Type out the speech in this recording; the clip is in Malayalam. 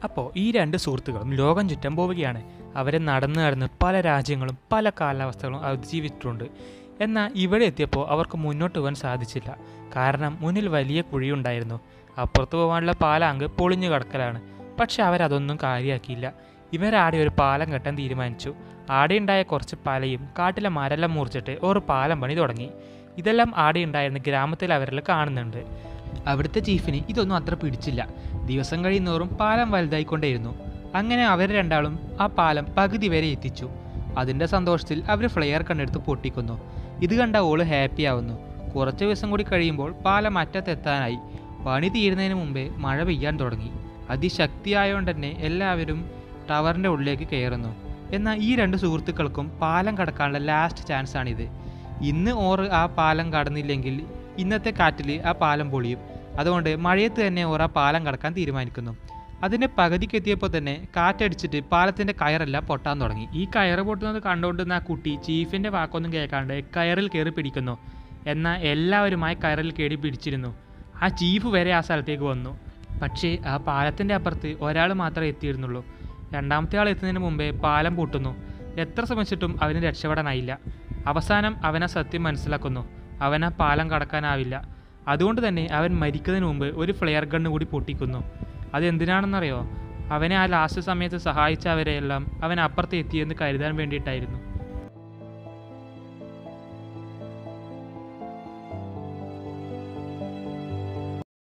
അപ്പോൾ ഈ രണ്ട് സുഹൃത്തുക്കളും ലോകം ചുറ്റാൻ പോവുകയാണ് അവരെ നടന്ന് നടന്ന് പല രാജ്യങ്ങളും പല കാലാവസ്ഥകളും അതിജീവിച്ചിട്ടുണ്ട് എന്നാൽ ഇവിടെ എത്തിയപ്പോൾ അവർക്ക് മുന്നോട്ട് പോകാൻ സാധിച്ചില്ല കാരണം മുന്നിൽ വലിയ കുഴിയുണ്ടായിരുന്നു അപ്പുറത്ത് പോകാനുള്ള പാലാങ്ക് പൊളിഞ്ഞു കിടക്കലാണ് പക്ഷെ അവരതൊന്നും കാര്യമാക്കിയില്ല ഇവരാടെ ഒരു പാലം കെട്ടാൻ തീരുമാനിച്ചു ആടെയുണ്ടായ കുറച്ച് പലയും കാട്ടിലെ മരെല്ലാം മുറിച്ചിട്ട് ഒരു പാലം പണി തുടങ്ങി ഇതെല്ലാം ആടെ ഉണ്ടായിരുന്ന ഗ്രാമത്തിൽ അവരെല്ലാം കാണുന്നുണ്ട് അവിടുത്തെ ചീഫിന് ഇതൊന്നും അത്ര പിടിച്ചില്ല ദിവസം കഴിയുന്നോറും പാലം വലുതായിക്കൊണ്ടേയിരുന്നു അങ്ങനെ അവർ രണ്ടാളും ആ പാലം പകുതി വരെ എത്തിച്ചു അതിൻ്റെ സന്തോഷത്തിൽ അവർ ഫ്ലെയർ കണ്ടെടുത്ത് പൊട്ടിക്കുന്നു ഇത് കണ്ട ഓള് ഹാപ്പി ആവുന്നു കുറച്ച് ദിവസം കൂടി കഴിയുമ്പോൾ പാലം അറ്റത്തെത്താനായി പണി തീരുന്നതിന് മുമ്പേ മഴ പെയ്യാൻ തുടങ്ങി അതിശക്തിയായതുകൊണ്ട് തന്നെ എല്ലാവരും ടവറിൻ്റെ ഉള്ളിലേക്ക് കയറുന്നു എന്നാൽ ഈ രണ്ട് സുഹൃത്തുക്കൾക്കും പാലം കടക്കാനുള്ള ലാസ്റ്റ് ചാൻസ് ആണിത് ഇന്ന് ഓർ ആ പാലം കടന്നില്ലെങ്കിൽ ഇന്നത്തെ കാറ്റിൽ ആ പാലം പൊളിയും അതുകൊണ്ട് മഴയത്ത് തന്നെ ഓർ ആ പാലം കടക്കാൻ തീരുമാനിക്കുന്നു അതിൻ്റെ പകുതിക്ക് എത്തിയപ്പോൾ തന്നെ കാറ്റടിച്ചിട്ട് പാലത്തിൻ്റെ കയറെല്ലാം പൊട്ടാൻ തുടങ്ങി ഈ കയറ് പൊട്ടുന്നത് കണ്ടുകൊണ്ടിരുന്ന ആ കുട്ടി ചീഫിൻ്റെ വാക്കൊന്നും കേൾക്കാണ്ട് കയറിൽ കയറി പിടിക്കുന്നു എന്നാൽ എല്ലാവരുമായി കയറിൽ കയറി പിടിച്ചിരുന്നു ആ ചീഫ് വരെ ആ സ്ഥലത്തേക്ക് വന്നു പക്ഷേ ആ പാലത്തിൻ്റെ അപ്പുറത്ത് ഒരാൾ മാത്രമേ എത്തിയിരുന്നുള്ളൂ രണ്ടാമത്തെ ആൾ എത്തുന്നതിന് മുമ്പേ പാലം പൊട്ടുന്നു എത്ര ശ്രമിച്ചിട്ടും അവന് രക്ഷപ്പെടാനായില്ല അവസാനം അവൻ ആ സത്യം മനസ്സിലാക്കുന്നു അവൻ ആ പാലം കടക്കാനാവില്ല അതുകൊണ്ട് തന്നെ അവൻ മരിക്കുന്നതിന് മുമ്പ് ഒരു ഫ്ലെയർ ഗണ്ണ് കൂടി പൊട്ടിക്കുന്നു അതെന്തിനാണെന്നറിയോ അവനെ ആ ലാസ്റ്റ് സമയത്ത് സഹായിച്ച അവരെയെല്ലാം അവൻ അപ്പുറത്ത് എത്തിയെന്ന് കരുതാൻ വേണ്ടിയിട്ടായിരുന്നു